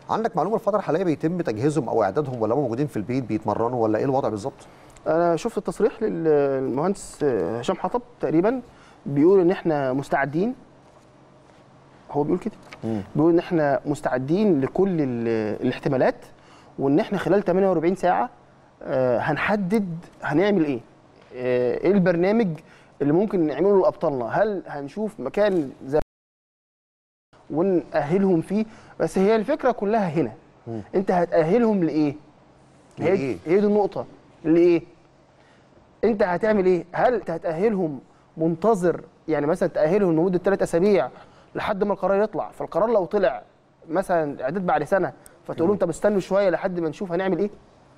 عندك معلومه الفتره الحاليه بيتم تجهيزهم او اعدادهم ولا هم موجودين في البيت بيتمرنوا ولا ايه الوضع بالظبط انا شفت التصريح للمهندس هشام حطب تقريبا بيقول ان احنا مستعدين هو بيقول كده بيقول ان احنا مستعدين لكل ال- الاحتمالات وان احنا خلال 48 ساعه آه، هنحدد هنعمل ايه آه، ايه البرنامج اللي ممكن نعمله لابطالنا هل هنشوف مكان زي ونأهلهم فيه بس هي الفكره كلها هنا انت هتأهلهم لايه هي لإيه؟ هي دي النقطه لايه انت هتعمل ايه هل انت هتأهلهم منتظر يعني مثلا تأهلهم لمده ثلاث اسابيع لحد ما القرار يطلع فالقرار لو طلع مثلا اعداد بعد سنه فتقول لهم طب استنوا شويه لحد ما نشوف هنعمل ايه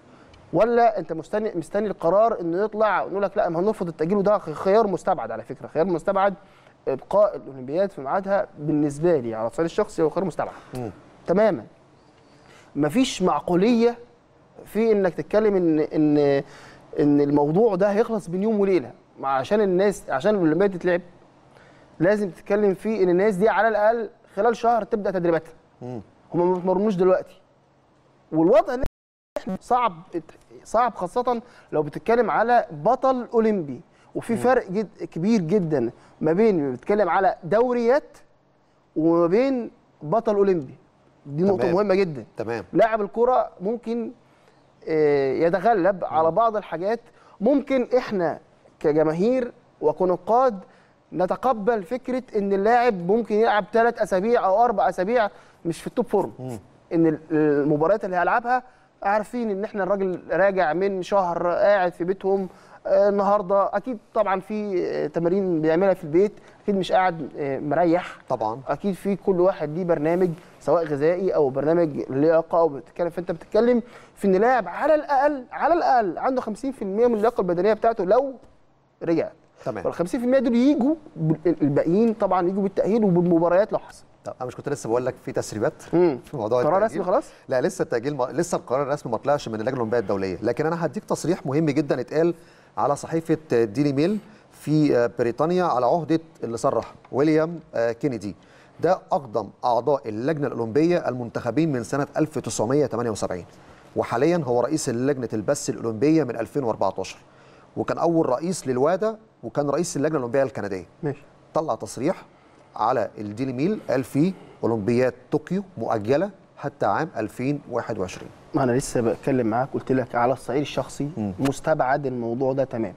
ولا انت مستني مستني القرار انه يطلع ونقول لك لا ما هنرفض التاجيل وده خيار مستبعد على فكره خيار مستبعد ابقاء الاولمبياد في ميعادها بالنسبه لي على الصعيد الشخصي هو خيار مستبعد تماما مفيش معقوليه في انك تتكلم ان ان ان الموضوع ده هيخلص بين يوم وليله مع- عشان الناس عشان الاولمبياد تتلعب لازم تتكلم فيه ان الناس دي على الاقل خلال شهر تبدا تدريباتها هم ما بيتمرنوش دلوقتي والوضع اللي احنا صعب صعب خاصه لو بتتكلم على بطل اولمبي وفي فرق جد كبير جدا ما بين بتتكلم على دوريات وما بين بطل اولمبي دي نقطه تمام. مهمه جدا تمام لاعب الكرة ممكن آه، يتغلب على بعض الحاجات ممكن احنا كجماهير وكنقاد نتقبل فكره ان اللاعب ممكن يلعب ثلاث اسابيع او اربع اسابيع مش في التوب فورم ان ال- المباريات اللي هيلعبها عارفين ان احنا الراجل راجع من شهر قاعد في بيتهم آه، النهارده اكيد طبعا في آه، تمارين بيعملها في البيت اكيد مش قاعد آه، مريح طبعا اكيد في كل واحد ليه برنامج سواء غذائي او برنامج لياقه او بتتكلم فانت بتتكلم في ان لاعب على الاقل على الاقل عنده 50% من اللياقه البدنيه بتاعته لو رجع تمام. فال 50% دول يجوا بال- الباقيين طبعا يجوا بالتاهيل وبالمباريات لو حصل طب انا مش كنت لسه بقول لك في تسريبات مم. في موضوع قرار التأجيل؟ رسمي خلاص؟ لا لسه التأجيل ما... لسه القرار الرسمي ما طلعش من اللجنه الاولمبيه الدوليه لكن انا هديك تصريح مهم جدا اتقال على صحيفه ديلي ميل في آه، بريطانيا على عهده اللي صرح ويليام آه، كينيدي ده اقدم اعضاء اللجنه الاولمبيه المنتخبين من سنه 1978 وحاليا هو رئيس لجنه البث الاولمبيه من 2014 وكان اول رئيس للوادا وكان رئيس اللجنه الاولمبيه الكنديه ماشي طلع تصريح على الديلي ميل قال فيه اولمبياد طوكيو مؤجله حتى عام 2021 ما انا لسه بتكلم معاك قلت لك على الصعيد الشخصي مستبعد الموضوع ده تمام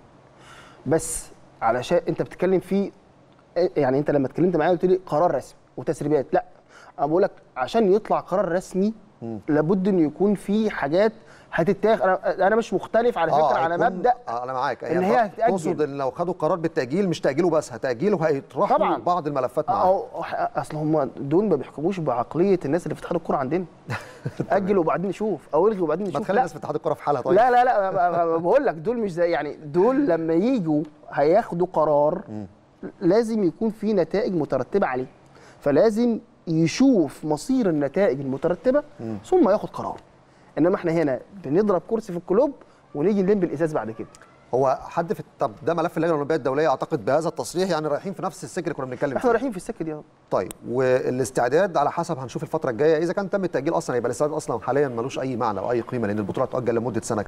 بس علشان انت بتتكلم في يعني انت لما اتكلمت معايا قلت لي قرار رسمي وتسريبات لا انا بقول لك عشان يطلع قرار رسمي لابد ان يكون في حاجات هتتاخد انا انا مش مختلف على فكره على هيكون- مبدا آه انا معاك إن هي هتتأجل. تقصد ان لو خدوا قرار بالتاجيل مش تاجيله بس هتاجيله هيطرحوا طبعاً. بعض الملفات معاه أو اصل هم دول ما بيحكموش بعقليه الناس اللي في اتحاد الكوره عندنا اجل وبعدين نشوف او الغي وبعدين ما نشوف تخلي لا الناس في اتحاد الكره في حالها طيب لا لا لا ب- ب- بقول لك دول مش زي يعني دول لما يجوا هياخدوا قرار لازم يكون في نتائج مترتبه عليه فلازم يشوف مصير النتائج المترتبه ثم ياخد قرار انما احنا هنا بنضرب كرسي في الكلوب ونيجي نلم الازاز بعد كده هو حد في طب ده ملف اللجنه الاولمبيه الدوليه اعتقد بهذا التصريح يعني رايحين في نفس السكه اللي كنا بنتكلم احنا فيه رايحين في السكه دي اهو طيب والاستعداد على حسب هنشوف الفتره الجايه اذا كان تم التاجيل اصلا يبقى الاستعداد اصلا حاليا ملوش اي معنى او اي قيمه لان البطوله هتؤجل لمده سنه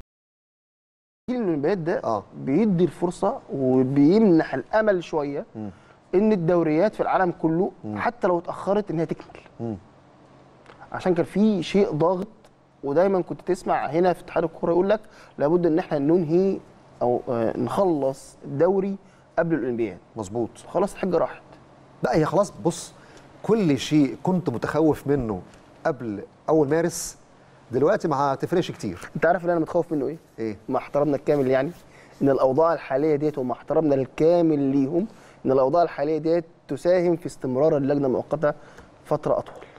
جيل الاولمبياد ده آه. بيدي الفرصه وبيمنح الامل شويه ان الدوريات في العالم كله حتى لو اتاخرت ان هي تكمل عشان كان في شيء ضاغط ودايما كنت تسمع هنا في اتحاد الكوره يقول لك لابد ان احنا ننهي او آه، نخلص الدوري قبل الاولمبياد مظبوط خلاص الحجه راحت لا هي خلاص بص كل شيء كنت متخوف منه قبل اول مارس دلوقتي ما هتفرقش كتير انت عارف اللي انا متخوف منه ايه ايه مع احترامنا الكامل يعني ان الاوضاع الحاليه ديت ومع احترامنا الكامل ليهم ان الاوضاع الحاليه ديت تساهم في استمرار اللجنه المؤقته فتره اطول